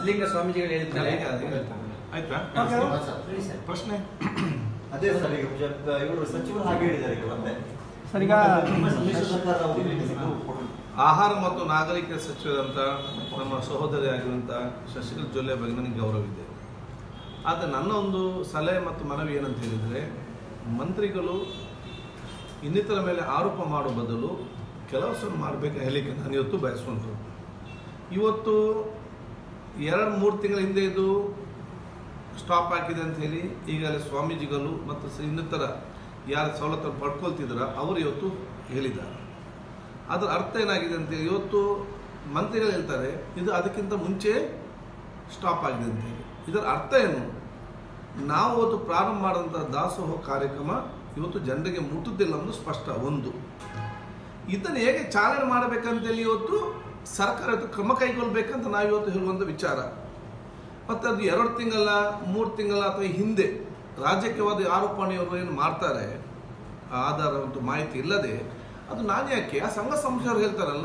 ಸಿದ್ಧಲಿಂಗ ಸ್ವಾಮೀಜಿಗಳು ಹೇಳಿದ್ದಾರೆ ಈಗ ಅದು ಹೇಳ್ತೇನೆ. ಆಯ್ತಾ ಹೇಳಿ ಸರ್ ಪ್ರಶ್ನೆ ಅದೇ ಸರ್ ಈಗ ಇವರು ಸಚಿವರು ಹಾಗೆ ಹೇಳಿದ್ದಾರೆ ಈಗ ಮತ್ತೆ ಸರ್ ಈಗ ನಿಮ್ಮ ಸಮ್ಮಿಶ್ರ ಸರ್ಕಾರ ಉದ್ಯೋಗಿಗಳು ಕೊಡು- ಆಹಾರ ಮತ್ತು ನಾಗರಿಕ ಸಚಿವರಂತ ನಮ್ಮ ಸಹೋದರಿ ಆಗಿರುವಂಥ ಶಶಿಕಲಾ ಜೊಲ್ಲೆ ಬಗ್ಗೆ ನನಗೆ ಗೌರವವಿದೆ ಆದರೆ ನನ್ನ ಒಂದು ಸಲಹೆ ಮತ್ತು ಮನವಿ ಏನಂತ ಹೇಳಿದರೆ ಮಂತ್ರಿಗಳು ಇನ್ನಿತರ ಮೇಲೆ ಆರೋಪ ಮಾಡೋ ಬದಲು ಕೆಲಸವನ್ನು ಮಾಡಬೇಕು ಹೇಳಲಿಕ್ಕೆ ನಾನು ಇವತ್ತು ಬಯಸ್ಕೊಂಡು ಇವತ್ತು ಎರಡು ಮೂರು ತಿಂಗಳ ಹಿಂದೆ ಇದು ಸ್ಟಾಪ್ ಹಾಕಿದೆ ಅಂತ ಹೇಳಿ ಈಗಲೇ ಸ್ವಾಮೀಜಿಗಳು ಮತ್ತು ಸ- ಇನ್ನಿತರ ಯಾರು ಸವಲತ್ತನ್ನು ಪಡ್ಕೊಳ್ತಿದ್ರ ಅವರು ಇವತ್ತು ಹೇಳಿದ್ದಾರೆ ಅದರ ಅರ್ಥ ಏನಾಗಿದೆ ಅಂತ ಹೇಳಿ ಇವತ್ತು ಮಂತ್ರಿಗಳು ಹೇಳ್ತಾರೆ ಇದು ಅದಕ್ಕಿಂತ ಮುಂಚೆ ಸ್ಟಾಪ್ ಆಗಿದೆ ಅಂತ ಹೇಳಿ ಇದರ ಅರ್ಥ ಏನು ನಾವು ಇವತ್ತು ಪ್ರಾರಂಭ ಮಾಡಿದಂಥ ದಾಸೋಹ ಕಾರ್ಯಕ್ರಮ ಇವತ್ತು ಜನರಿಗೆ ಮುಟ್ಟುತ್ತಿಲ್ಲ ಅನ್ನೋದು ಸ್ಪಷ್ಟ ಒಂದು ಇದನ್ನು ಹೇಗೆ ಚಾಲನೆ ಮಾಡಬೇಕಂತೇಳಿ ಇವತ್ತು ಸರ್ಕಾರ ಇವತ್ತು ಕ್ರಮ ಕೈಗೊಳ್ಬೇಕಂತ ನಾವು ಇವತ್ತು ಹೇಳುವಂಥ ವಿಚಾರ ಮತ್ತು ಅದು ಎರಡು ತಿಂಗಳ ಮೂರು ತಿಂಗಳ ಅಥವಾ ಹಿಂದೆ ರಾಜಕೀಯವಾದ ಆರೋಪಣೆಯವರು ಏನು ಮಾಡ್ತಾರೆ ಆ ಆಧಾರ ಮತ್ತು ಮಾಹಿತಿ ಇಲ್ಲದೆ ಅದು ನಾನು ಯಾಕೆ ಆ ಸಂಘ ಸಂಸ್ಥೆಯವರು ಹೇಳ್ತಾರಲ್ಲ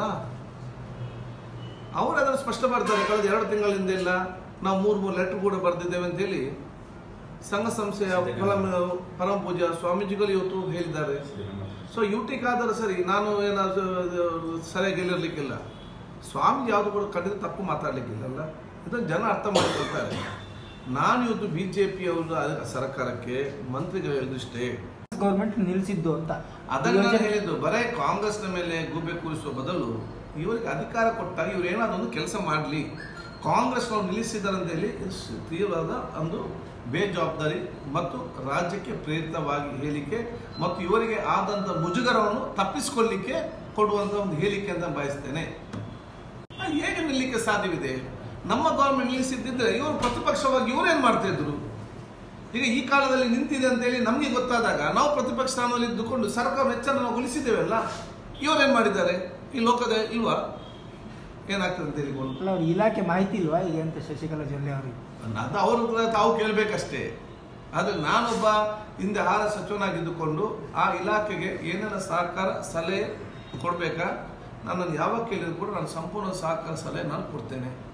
ಅವರು ಅದನ್ನು ಸ್ಪಷ್ಟ ಮಾಡ್ತಾರೆ ಕಳೆದ ಎರಡು ತಿಂಗಳ ಹಿಂದೆ ಇಲ್ಲ ನಾವು ಮೂರು ಮೂರು ಲೆಟರ್ ಕೂಡ ಬರೆದಿದ್ದೇವೆ ಅಂತ ಹೇಳಿ ಸಂಘ ಸಂಸ್ಥೆಯ ಪರಮ ಪರಮ ಪೂಜಾ ಸ್ವಾಮೀಜಿಗಳು ಇವತ್ತು ಹೇಳಿದ್ದಾರೆ ಸೊ ಯೂಟಿಕ್ ಆದರೂ ಸರಿ ನಾನು ಏನಾದ್ರು ಅದು ಸರಿಯಾಗಿ ಹೇಳಿರ್ಲಿಕ್ಕಿಲ್ಲ ಸ್ವಾಮೀಜಿ ಯಾವುದು ಕೂಡ ಖಂಡಿತ ತಪ್ಪು ಮಾತಾಡ್ಲಿಕ್ಕಿಲ್ಲಲ್ಲ ಇದನ್ನು ಜನ ಅರ್ಥ ಮಾಡ್ಕೊಳ್ತಾರೆ ನಾನು ಇವತ್ತು ಬಿ ಜೆ ಪಿಯವರ ಸರ್ಕಾರಕ್ಕೆ ಮಂತ್ರಿಗಳು ಹೇಳಿದಷ್ಟೇ ಗೌರ್ಮೆಂಟ್ ನಿಲ್ಸಿದ್ದು ಅಂತ ಅದನ್ನ ನಾನು ಹೇಳಿದ್ದು ಬರೇ ಕಾಂಗ್ರೆಸ್ನ ಮೇಲೆ ಗೂಬೆ ಕೂರಿಸುವ ಬದಲು ಇವರಿಗೆ ಅಧಿಕಾರ ಕೊಟ್ಟಾಗ ಇವ್ರು ಏನಾದ್ರು ಒಂದು ಕೆಲಸ ಮಾಡಲಿ ಕಾಂಗ್ರೆಸ್ನವ್ರು ನಿಲ್ಲಿಸಿದ್ದಾರೆ ಅಂತ ಹೇಳಿ ಇದು ಸ್- ತೀವ್ರವಾದ ಒಂದು ಬೇಜವಾಬ್ದಾರಿ ಮತ್ತು ರಾಜ್ಯಕ್ಕೆ ಪ್ರೇರಿತವಾಗಿ ಹೇಳಿಕೆ ಮತ್ತು ಇವರಿಗೆ ಆದಂಥ ಮುಜುಗರವನ್ನು ತಪ್ಪಿಸಿಕೊಳ್ಳಿಕ್ಕೆ ಕೊಡುವಂಥ ಒಂದು ಹೇಳಿಕೆ ಅಂತ ಬಯಸ್ತೇನೆ ಅದು ಹೇಗೆ ನಿಲ್ಲಲಿಕ್ಕೆ ಸಾಧ್ಯವಿದೆ ನಮ್ಮ ಗೌರ್ಮೆಂಟ್ ನಿಲ್ಲಿಸಿದ್ದಿದ್ರೆ ಇವರು ಪ್ರತಿಪಕ್ಷವಾಗಿ ಇವರೇನು ಮಾಡ್ತಾ ಇದ್ರು ಈಗ ಈ ಕಾಲದಲ್ಲಿ ನಿಂತಿದೆ ಅಂತೇಳಿ ನಮಗೆ ಗೊತ್ತಾದಾಗ ನಾವು ಪ್ರತಿಪಕ್ಷ ಸ್ಥಾನದಲ್ಲಿ ಇದ್ದುಕೊಂಡು ಸರ್ಕಾರ ವೆಚ್ಚನ ನಾವು ಉಳಿಸಿದ್ದೇವಲ್ಲ ಇವರೇನ್ ಮಾಡಿದ್ದಾರೆ ಈ ಲೋಕದ ಇಲ್ವಾ ಏನಾಗ್ತದೆ ಅಂತ ಹೇಳಿ ಒಂದು ಅಲ್ಲ ಅವ್ರ ಇಲಾಖೆ ಮಾಹಿತಿ ಇಲ್ವಾ ಈಗ ಅಂತ ಶಶಿಕಲಾ ಜೊಲ್ಲೆ ಅವರಿಗೆ ಅದು ಅವ್ರ ಹತ್ರ ತಾವು ಕೇಳಬೇಕಷ್ಟೇ ಆದರೆ ನಾನೊಬ್ಬ ಹಿಂದೆ ಆಹಾರ ಸಚಿವನಾಗಿದ್ದುಕೊಂಡು ಆ ಇಲಾಖೆಗೆ ಏನೆಲ್ಲ ಸಹಕಾರ ಸಲಹೆ ಕೊಡಬೇಕಾ ನನ್ನನ್ನು ಯಾವಾಗ ಕೇಳಿದ್ರು ಕೂಡ ನಾನು ಸಂಪೂರ್ಣ ಸಹಕಾರ ಸಲಹೆ ನಾನು ಕೊಡ್ತೇನೆ